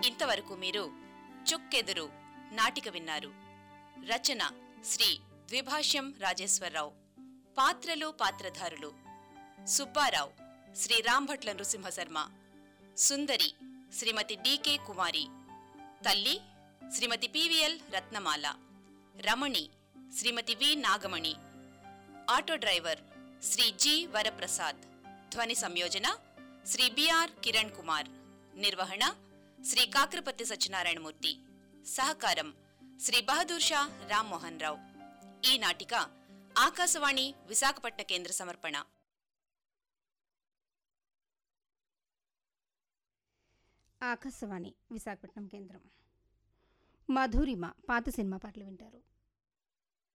ఇంతవరకు మీరు చుక్కెదురు నాటిక విన్నారు రచన శ్రీ ద్విభాష్యం రాజేశ్వరరావు పాత్రలు పాత్రధారులు సుబ్బారావు శ్రీ రాంభట్ల నృసింహశర్మ సుందరి శ్రీమతి డికే కుమారి తల్లి Shrimati PVL Ratnamala Ramani Shrimati V Nagamani auto driver Shri G Varaprasad ధ్వని సంయోజన శ్రీ బిఆర్ కిరణ్ కుమార్ నిర్వహణ శ్రీ కాకరపతి సత్యనారాయణమూర్తి సహకారం శ్రీ బహదూర్ షా రామ్మోహన్ రావు ఈ నాటిక ఆకాశవాణి విశాఖపట్న కేంద్ర సమర్పణ ఆకాశవాణి విశాఖపట్నం కేంద్రం మధురిమ పాత సినిమా పాటలు వింటారు